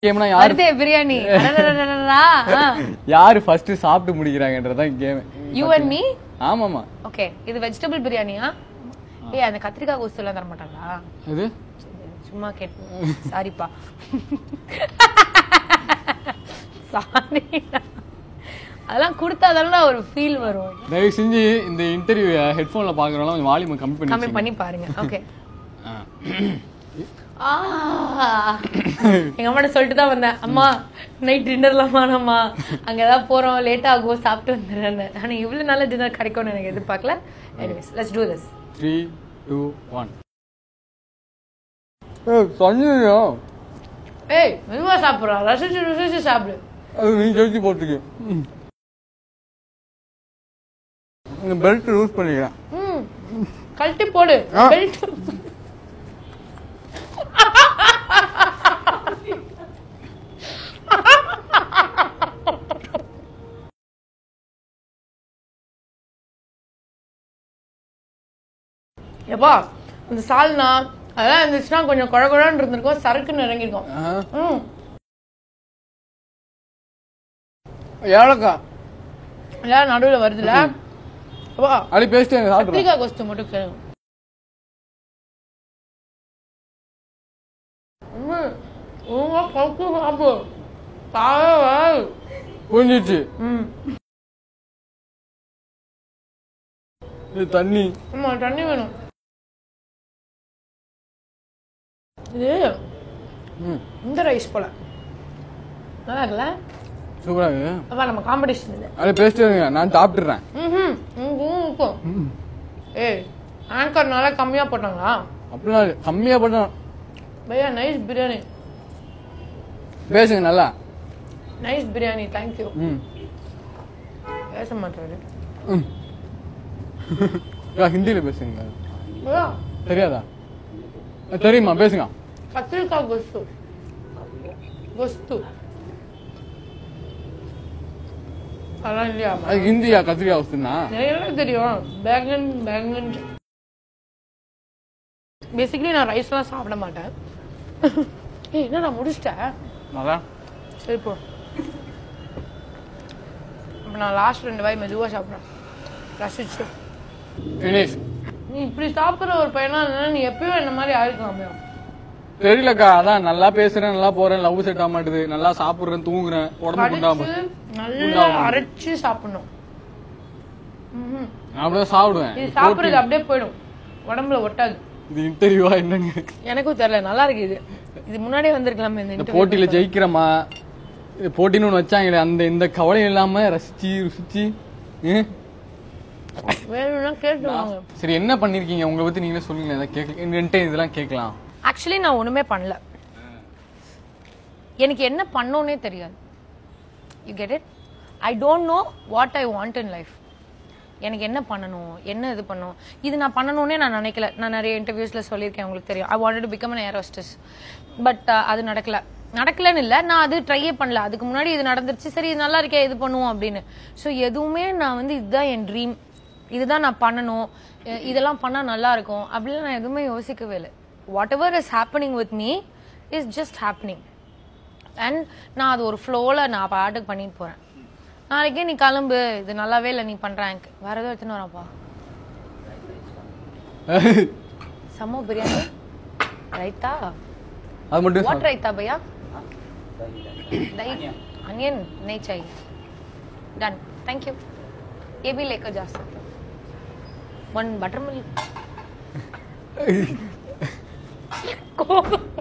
கேம்னா யாரு வருதே பிரியாணி அடடடடடடா. ஆ. யாரு ஃபர்ஸ்ட் சாப்பிட்டு முடிக்கிறாங்கன்றதான் கேம் You and me? ஆமாமா ஓகே இது வெஜிடபிள் பிரியாணியா ஏய் அந்த கத்திரிக்காய் கோஸ்து எல்லாம் தர மாட்டாங்களா இது சும்மா கேட்டு சாரிப்பா சாரி அதெல்லாம் கொடுத்தாதான் ஒரு ஃபீல் வரும் தயவு செஞ்சு இந்த இன்டர்வியூ ஹெட்ஃபோன்ல பாக்குறவங்க கொஞ்சம் வால்யூம் கம்மி பண்ணி கம்மி வச்சுங்க. பண்ணி பாருங்க ஓகே ஆ. எங்க அம்மாட்ட சொல்லிட்டு தான் வந்தேன் அம்மா நைட் டின்னர்லாம் வேணாம்மா அங்க ஏதாவது போறோம் லேட் ஆகும் சாப்பிட்டு வந்துடுறேன் ஆனா இவ்வளவு நல்ல டின்னர் கிடைக்கும்னு எனக்கு எதிர்பார்க்கல anyways let's do this three two one சொன்னியோ ஏய் மெதுவா சாப்பிடுறா ரசிச்சு ரசிச்சு சாப்பிடு அது நீ ஜெயிச்சு போட்டுக்கு இந்த பெல்ட் யூஸ் பண்ணிக்கிறேன் ம் கழட்டி போடு ஆ. பெல்ட் எப்பா இந்த சால்னா அதெல்லாம் இருந்துச்சுன்னா கொஞ்சம் குழ குழன்னு இருந்திருக்கும் சரக்குன்னு இறங்கிருக்கும் ம் ஏலக்காய் எல்லாம் நடுவுல வருதுல அப்பா அப்படி பேசிட்டு சாப்பிடுறேன் கத்திரிக்காய் கொஸ்து மட்டும் கேளுங்க ம், ஒழுங்கா கவுத்து சாப்பிடு தாவே வராது. புரிஞ்சிச்சு ம் இது தண்ணி ஆமா தண்ணி வேணும் இது ம் இந்த ரைஸ் போல நல்லா இருக்குல்ல சூப்பரா இருக்கு அப்பா நம்ம காம்படிஷன் இது அப்படியே பேசிட்டு இருங்க நான் சாப்பிட்டுறேன் ம் ம் இருக்கும் ஏய் ஆங்கர் நல்லா கம்மியா போட்டாங்களா அப்படிலாம் இல்ல. கம்மியா பண்ண பையா நைஸ் பிரியாணி பேசுங்க நல்லா நைஸ் பிரியாணி தேங்க்யூ ம் பேச மாட்டாரு ம் ஹிந்தியில பேசுங்க பையா தெரியாதா அஹ் தெரியுமா பேசுங்க கத்திரிக்காய் கொஸ்து கொஸ்து அதெல்லாம் இல்லையா அது ஹிந்தியா கத்திரிக்காய் வச்சுனா எனக்கு தெரியும் பேங்கன் பேங்கன் பேசிக்கலி நான் ரைஸ்லாம் சாப்பிட மாட்டேன் ஏய் என்ன நான் முடிச்சிட்டேன் நல்லா சரி போ அப்ப நான் லாஸ்ட் ரெண்டு வாய் மெதுவா சாப்பிட்றேன் ரசிச்சு ஃபினிஷ் நீ இப்படி சாப்பிட்ற ஒரு பையனா இருந்தா நீ எப்பயும் என்ன மாதிரி ஆயிருக்கலாமே தெரியலக்கா அதான் நல்லா பேசுறேன் நல்லா போறேன் லவ் செட் ஆக மாட்டுது நல்லா சாப்பிடுறேன் தூங்குறேன் உடம்பு குண்டாம கடிச்சு நல்லா அரைச்சு சாப்பிடணும் ம்ஹும். நான் அப்படியே சாப்பிடுவேன் இது சாப்பிடுறது அப்படியே போயிடும் உடம்புல ஒட்டாது இது இன்டர்வியூவா என்னன்னு எனக்கும் தெரியல நல்லா இருக்கு இது இது முன்னாடியே வந்திருக்கலாமே இந்த இந்த interview. போட்டியில ஜெயிக்கிறோமா இது போட்டின்னு ஒண்ணு வச்சாங்களே அந்த இந்த கவலை இல்லாம ரசிச்சு ருசிச்சு ம். வேணும்னா கேட்டு வாங்க சரி என்ன பண்ணிருக்கீங்க உங்களை பத்தி நீங்களே சொல்லுங்க ஏதாவது கேட்க என்கிட்ட இதெல்லாம் கேட்கலாம் ஆக்சுவலி நான் ஒண்ணுமே பண்ணல எனக்கு என்ன பண்ணோன்னே தெரியாது you get it I don't know what I want in life எனக்கு என்ன பண்ணணும் என்ன இது பண்ணணும் இது நான் பண்ணணும்னே நான் நினைக்கல நான் நிறைய இன்டர்வியூஸ்ல சொல்லியிருக்கேன் உங்களுக்கு தெரியும் I wanted to become an air hostess but அது நடக்கல நடக்கலன்னு இல்லை நான் அது ட்ரையே பண்ணல அதுக்கு முன்னாடி இது நடந்துருச்சு சரி இது நல்லா இருக்கே இது பண்ணுவோம் அப்படின்னு ஸோ எதுவுமே நான் வந்து இதுதான் என் ட்ரீம் இதுதான் நான் பண்ணணும் அஹ் இதெல்லாம் பண்ணா நல்லா இருக்கும் அப்படிலாம் நான் எதுவுமே யோசிக்கவே இல்லை whatever is happening with me is just happening and நான் அது ஒரு ஃப்ளோவில் நான் பாட்டுக்கு பண்ணிட்டு போகிறேன் நாளைக்கே நீ கிளம்பு இது நல்லாவே இல்லை நீ பண்ணுறேன் வேற ஏதோ எடுத்துன்னு வரப்பா சம்மோ பிரியாணி ரைத்தா அது மட்டும் வாட் ரைத்தா பையா दही अनियन नहीं चाहिए डन थैंक यू ये भी लेकर जा सकते हो वन बटर मिल्क